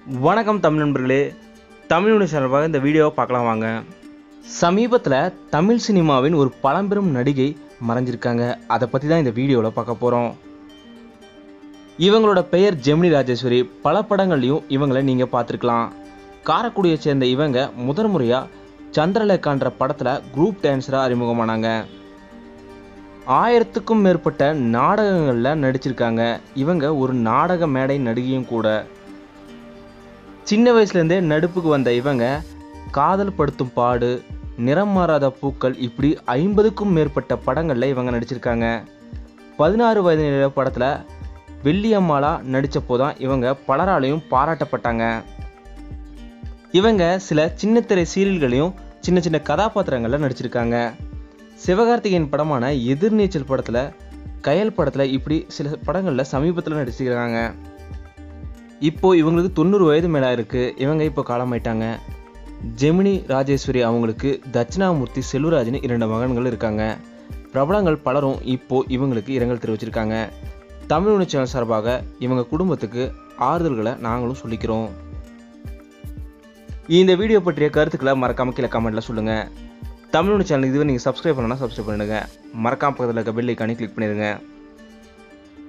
வணக்கம் தமிழ் நண்பர்களே தமிழ் சார்பாக இந்த வீடியோவை பார்க்கலாம் வாங்க சமீபத்தில் தமிழ் சினிமாவின் ஒரு பழம்பெரும் நடிகை மறைஞ்சிருக்காங்க அதை பற்றி தான் இந்த வீடியோவில் பார்க்க போகிறோம் இவங்களோட பெயர் ஜெமினி ராஜேஸ்வரி பல படங்கள்லையும் இவங்களை நீங்கள் பார்த்துருக்கலாம் காரைக்குடியை சேர்ந்த இவங்க முதல் முறையாக சந்திரலேகான்ற படத்தில் குரூப் டான்ஸராக அறிமுகமானாங்க ஆயிரத்துக்கும் மேற்பட்ட நாடகங்களில் நடிச்சிருக்காங்க இவங்க ஒரு நாடக மேடை நடிகையும் கூட சின்ன வயசுலேருந்தே நடிப்புக்கு வந்த இவங்க காதல் படுத்தும் பாடு நிறம் மாறாத பூக்கள் இப்படி ஐம்பதுக்கும் மேற்பட்ட படங்களில் இவங்க நடிச்சிருக்காங்க பதினாறு வயது நிலை படத்தில் வெள்ளியம்மாளா நடித்தப்போ தான் இவங்க பலராலையும் பாராட்டப்பட்டாங்க இவங்க சில சின்னத்திரை சீரியல்களையும் சின்ன சின்ன கதாபாத்திரங்களில் நடிச்சிருக்காங்க சிவகார்த்திகேயன் படமான எதிர்நீச்சல் படத்தில் கயல் படத்தில் இப்படி சில படங்களில் சமீபத்தில் நடிச்சிருக்காங்க இப்போ இவங்களுக்கு தொண்ணூறு வயது மேலே இருக்குது இவங்க இப்போ காலமாயிட்டாங்க ஜெமினி ராஜேஸ்வரி அவங்களுக்கு தட்சிணாமூர்த்தி செல்வராஜ்னு இரண்டு மகன்கள் இருக்காங்க பிரபலங்கள் பலரும் இப்போ இவங்களுக்கு இரங்கல் தெரிவிச்சிருக்காங்க தமிழ் உணர்ச்சி சேனல் சார்பாக இவங்க குடும்பத்துக்கு ஆறுதல்களை நாங்களும் சொல்லிக்கிறோம் இந்த வீடியோ பற்றிய கருத்துக்களை மறக்காம கீழே கமெண்ட்டில் சொல்லுங்கள் தமிழ் சேனல் இதுவே நீங்கள் சப்ஸ்கிரைப் பண்ணனா சப்ஸ்கிரைப் பண்ணிடுங்க மறக்காம பக்கத்தில் இருக்க பெல் ஐக்கானே கிளிக் பண்ணிடுங்க